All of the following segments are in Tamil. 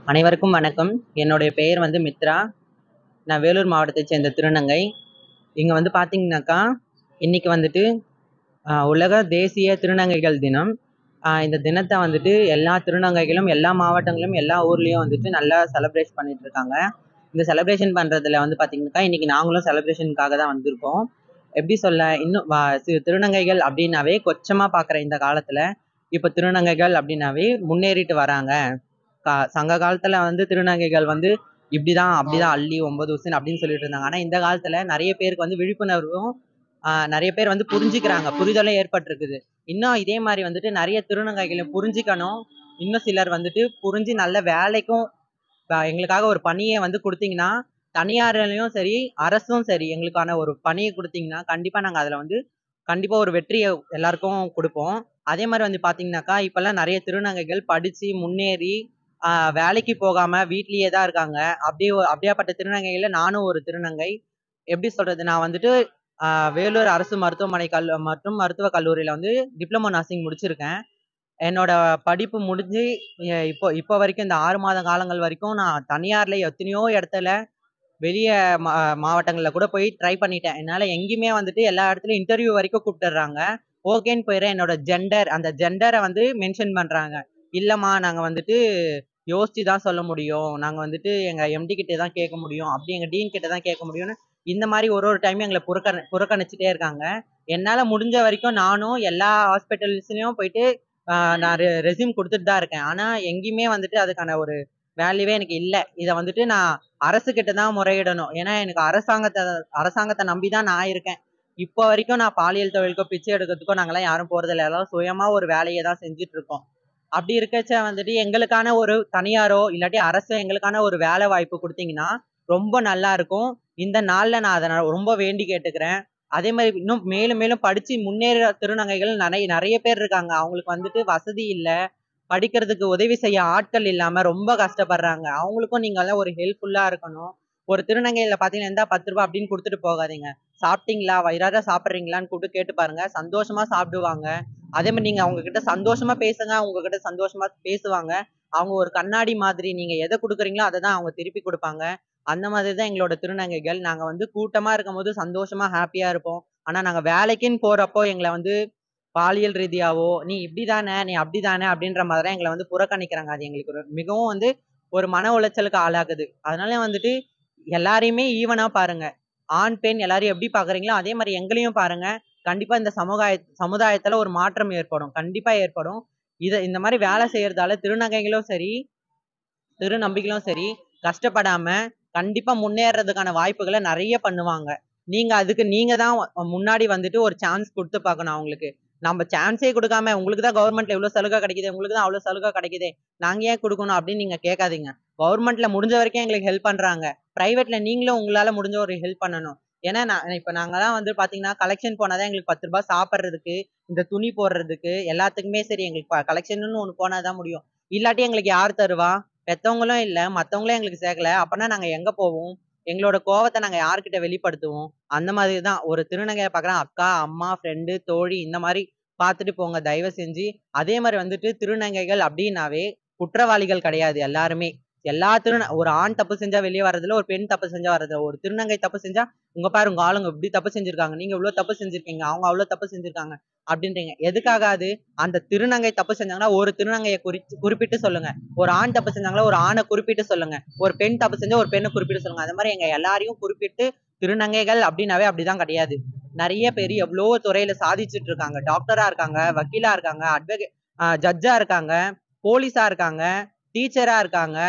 அனைவருக்கும் வணக்கம் என்னுடைய பெயர் வந்து மித்ரா நான் வேலூர் மாவட்டத்தைச் சேர்ந்த திருநங்கை இங்கே வந்து பார்த்தீங்கன்னாக்கா இன்னைக்கு வந்துட்டு ஆஹ், உலக தேசிய திருநங்கைகள் தினம் ஆஹ், இந்த தினத்தை வந்துட்டு எல்லா திருநங்கைகளும் எல்லா மாவட்டங்களும் எல்லா ஊர்லேயும் வந்துட்டு நல்லா செலிப்ரேட் பண்ணிட்டு இருக்காங்க இந்த செலிப்ரேஷன் பண்ணுறதுல வந்து பார்த்தீங்கன்னாக்கா இன்னைக்கு நாங்களும் செலிப்ரேஷனுக்காக தான் வந்திருக்கோம் எப்படி சொல்ல இன்னும் வா- சி- திருநங்கைகள் அப்படின்னாவே கொச்சமாக பார்க்குற இந்த காலத்தில் இப்போ திருநங்கைகள் அப்படின்னாவே முன்னேறிட்டு வராங்க கா- சங்க காலத்துல வந்து திருநங்கைகள் வந்து இப்படிதான் அப்படிதான் அள்ளி ஒன்பது உசுன் அப்படின்னு சொல்லிட்டு இருந்தாங்க ஆனா இந்த காலத்துல நிறைய பேருக்கு வந்து விழிப்புணர்வும் ஆஹ் நிறைய பேர் வந்து புரிஞ்சுக்கிறாங்க புரிதலும் ஏற்பட்டிருக்குது இன்னும் இதே மாதிரி வந்துட்டு நிறைய திருநங்கைகளை புரிஞ்சுக்கணும் இன்னும் சிலர் வந்துட்டு புரிஞ்சு நல்ல வேலைக்கும் ப- எங்களுக்காக ஒரு பணியை வந்து கொடுத்தீங்கன்னா தனியார்லயும் சரி அரசும் சரி எங்களுக்கான ஒரு பணியை கொடுத்தீங்கன்னா கண்டிப்பா நாங்க அதுல வந்து கண்டிப்பா ஒரு வெற்றியை எல்லாருக்கும் கொடுப்போம் அதே மாதிரி வந்து பாத்தீங்கன்னாக்கா இப்பெல்லாம் நிறைய திருநங்கைகள் படிச்சு முன்னேறி ஆஹ் வேலைக்கு போகாம வீட்லயே தான் இருக்காங்க அப்படியே ஒரு- அப்படியாப்பட்ட திருநங்கையில நானும் ஒரு திருநங்கை எப்படி சொல்றது நான் வந்துட்டு ஆஹ் வேலூர் அரசு மருத்துவமனை கல் மற்றும் மருத்துவ கல்லூரியில வந்து டிப்ளமோ நர்சிங் முடிச்சிருக்கேன் என்னோட படிப்பு முடிஞ்சு எ- இப்போ இப்போ வரைக்கும் இந்த ஆறு மாத காலங்கள் வரைக்கும் நான் தனியார்ல எத்தனையோ இடத்துல வெளிய மா மாவட்டங்களில் கூட போய் ட்ரை பண்ணிட்டேன் என்னால் எங்கேயுமே வந்துட்டு எல்லா இடத்துலையும் இன்டர்வியூ வரைக்கும் கூப்பிட்டுறாங்க ஓகேன்னு போயிடுறேன் என்னோட ஜெண்டர் அந்த ஜெண்டரை வந்து மென்ஷன் பண்ணுறாங்க இல்லைம்மா நாங்கள் வந்துட்டு யோசிச்சு தான் சொல்ல முடியும் நாங்கள் வந்துட்டு எங்கள் எம்டி கிட்ட தான் கேட்க முடியும் அப்படி எங்கள் டீன் கிட்ட தான் கேட்க முடியும்னு இந்த மாதிரி ஒரு ஒரு டைமும் எங்களை புறக்கணி புறக்கணிச்சிட்டே இருக்காங்க என்னால் முடிஞ்ச வரைக்கும் நானும் எல்லா ஹாஸ்பிட்டல்ஸ்லையும் போயிட்டு ஆஹ் நான் ரெஸ்யூம் கொடுத்துட்டு தான் இருக்கேன் ஆனால் எங்கேயுமே வந்துட்டு அதுக்கான ஒரு வேல்யூவே எனக்கு இல்லை இதை வந்துட்டு நான் அரசு கிட்ட தான் முறையிடணும் ஏன்னா எனக்கு அரசாங்கத்தை அரசாங்கத்தை நம்பி தான் நான் இருக்கேன் இப்போ வரைக்கும் நான் பாலியல் தொழிலுக்கோ பிச்சை எடுக்கிறதுக்கோ நாங்களாம் யாரும் போறதில்ல எல்லாரும் சுயமா ஒரு வேலையை தான் செஞ்சுட்டு இருக்கோம் அப்படி இருக்கச்ச வந்துட்டு எங்களுக்கான ஒரு தனியாரோ இல்லாட்டி அரசு எங்களுக்கான ஒரு வேலை வாய்ப்பு கொடுத்தீங்கன்னா ரொம்ப நல்லா இருக்கும் இந்த நாள்ல நான் அதை நான் ரொம்ப வேண்டி கேட்டுக்கிறேன் அதே மாதிரி இன்னும் மேலும் மேலும் படிச்சு முன்னேற திருநங்கைகள் நிறைய நிறைய பேர் இருக்காங்க அவங்களுக்கு வந்துட்டு வசதி இல்லை படிக்கிறதுக்கு உதவி செய்ய ஆட்கள் இல்லாம ரொம்ப கஷ்டப்படுறாங்க அவங்களுக்கும் நீங்க எல்லாம் ஒரு ஹெல்ப்ஃபுல்லா இருக்கணும் ஒரு திருநங்கையில பாத்தீங்கன்னா இந்தா பத்து ரூபாய் அப்படின்னு கொடுத்துட்டு போகாதீங்க சாப்பிட்டீங்களா வயிறார சாப்பிட்றீங்களான்னு கூப்பிட்டு கேட்டு பாருங்க சந்தோஷமா சாப்பிடுவாங்க அதே மாதிரி நீங்க அவங்க கிட்ட சந்தோஷமா பேசுங்க அவங்க கிட்ட சந்தோஷமா பேசுவாங்க அவங்க ஒரு கண்ணாடி மாதிரி நீங்க எதை கொடுக்குறீங்களோ அதை தான் அவங்க திருப்பி கொடுப்பாங்க அந்த மாதிரி தான் எங்களோட திருநங்கைகள் நாங்க வந்து கூட்டமா இருக்கும்போது சந்தோஷமா ஹாப்பியா இருப்போம் ஆனா நாங்க வேலைக்குன்னு போறப்போ எங்களை வந்து பாலியல் ரீதியாவோ நீ இப்படிதானே நீ அப்படிதானே அப்படின்ற மாதிரி தான் எங்களை வந்து புறக்கணிக்கிறாங்க அது எங்களுக்கு ஒரு மிகவும் வந்து ஒரு மன உளைச்சலுக்கு ஆளாகுது அதனால வந்துட்டு எல்லாரையுமே ஈவனா பாருங்க ஆண் பெண் எல்லாரையும் எப்படி பாக்குறீங்களோ அதே மாதிரி எங்களையும் பாருங்க கண்டிப்பா இந்த சமுதாய சமுதாயத்துல ஒரு மாற்றம் ஏற்படும் கண்டிப்பா ஏற்படும் இத இந்த மாதிரி வேலை செய்யறதால திருநங்கைகளும் சரி திருநம்பிகளும் சரி கஷ்டப்படாம கண்டிப்பா முன்னேறதுக்கான வாய்ப்புகளை நிறைய பண்ணுவாங்க நீங்க அதுக்கு நீங்க தான் முன்னாடி வந்துட்டு ஒரு சான்ஸ் கொடுத்து பார்க்கணும் அவங்களுக்கு நம்ம சான்ஸே கொடுக்காம உங்களுக்கு தான் கவர்மெண்ட்ல இவ்வளவு சலுகை கிடைக்குது உங்களுக்கு தான் அவ்வளவு சலுகை கிடைக்குது நாங்க ஏன் கொடுக்கணும் அப்படின்னு நீங்க கேட்காதீங்க கவர்மெண்ட்ல முடிஞ்ச வரைக்கும் எங்களுக்கு ஹெல்ப் பண்றாங்க பிரைவேட்ல நீங்களும் உங்களால முடிஞ்ச ஒரு ஹெல்ப் பண்ணணும் ஏன்னா நான் இப்ப நாங்கலாம் வந்து பாத்தீங்கன்னா கலெக்ஷன் போனாதான் எங்களுக்கு பத்து ரூபாய் சாப்பிட்றதுக்கு இந்த துணி போடுறதுக்கு எல்லாத்துக்குமே சரி எங்களுக்கு கலெக்ஷன் ஒன்று போனாதான் முடியும் இல்லாட்டி எங்களுக்கு யார் தருவா பெத்தவங்களும் இல்ல மத்தவங்களும் எங்களுக்கு சேர்க்கல அப்பனா நாங்க எங்க போவோம் எங்களோட கோவத்தை நாங்க யார்கிட்ட வெளிப்படுத்துவோம் அந்த மாதிரி தான் ஒரு திருநங்கையை பார்க்குறேன் அக்கா அம்மா ஃப்ரெண்டு தோழி இந்த மாதிரி பார்த்துட்டு போங்க தயவு செஞ்சு அதே மாதிரி வந்துட்டு திருநங்கைகள் அப்படின்னாவே குற்றவாளிகள் கிடையாது எல்லாருமே எல்லா திருந ஒரு ஆண் தப்பு செஞ்சா வெளியே வர்றதுல ஒரு பெண் தப்பு செஞ்சா வர்றதுல ஒரு திருநங்கை தப்பு செஞ்சா உங்க பாரு உங்க ஆளுங்க இப்படி தப்பு செஞ்சிருக்காங்க நீங்க இவ்வளவு தப்பு செஞ்சிருக்கீங்க அவங்க அவ்வளவு தப்பு செஞ்சிருக்காங்க அப்படின்றீங்க எதுக்காக அது அந்த திருநங்கை தப்பு செஞ்சாங்கன்னா ஒரு திருநங்கையை குறிச்சு குறிப்பிட்டு சொல்லுங்க ஒரு ஆண் தப்பு செஞ்சாங்களா ஒரு ஆணை குறிப்பிட்டு சொல்லுங்க ஒரு பெண் தப்பு செஞ்சா ஒரு பெண்ணை குறிப்பிட்டு சொல்லுங்க அந்த மாதிரி எங்க எல்லாரையும் குறிப்பிட்டு திருநங்கைகள் அப்படின்னாவே அப்படிதான் கிடையாது நிறைய பேர் எவ்வளோ துறையில சாதிச்சுட்டு இருக்காங்க டாக்டரா இருக்காங்க வக்கீலா இருக்காங்க அட்வொகே ஜட்ஜா இருக்காங்க போலீஸா இருக்காங்க டீச்சரா இருக்காங்க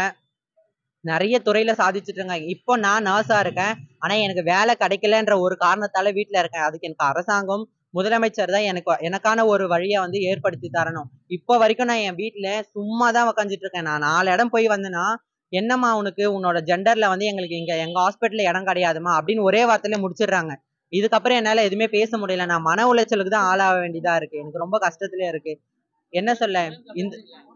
நிறைய துறையில சாதிச்சுட்டு இருக்காங்க இப்போ நான் நர்ஸா இருக்கேன் ஆனா எனக்கு வேலை கிடைக்கலன்ற ஒரு காரணத்தால வீட்ல இருக்கேன் அதுக்கு எனக்கு அரசாங்கம் முதலமைச்சர் தான் எனக்கு எனக்கான ஒரு வழியை வந்து ஏற்படுத்தி தரணும் இப்போ வரைக்கும் நான் என் வீட்ல சும்மா தான் உக்காந்துட்டு இருக்கேன் நான் நாலு இடம் போய் வந்தேன்னா என்னம்மா உனக்கு உன்னோட ஜெண்டர்ல வந்து எங்களுக்கு இங்க எங்க ஹாஸ்பிட்டல்ல இடம் கிடையாதுமா அப்படின்னு ஒரே வார்த்தையில முடிச்சிடுறாங்க இதுக்கப்புறம் என்னால எதுவுமே பேச முடியல நான் மன உளைச்சலுக்கு தான் ஆளாக வேண்டியதா இருக்கு எனக்கு ரொம்ப கஷ்டத்துல இருக்கு என்ன சொல்ல இந்த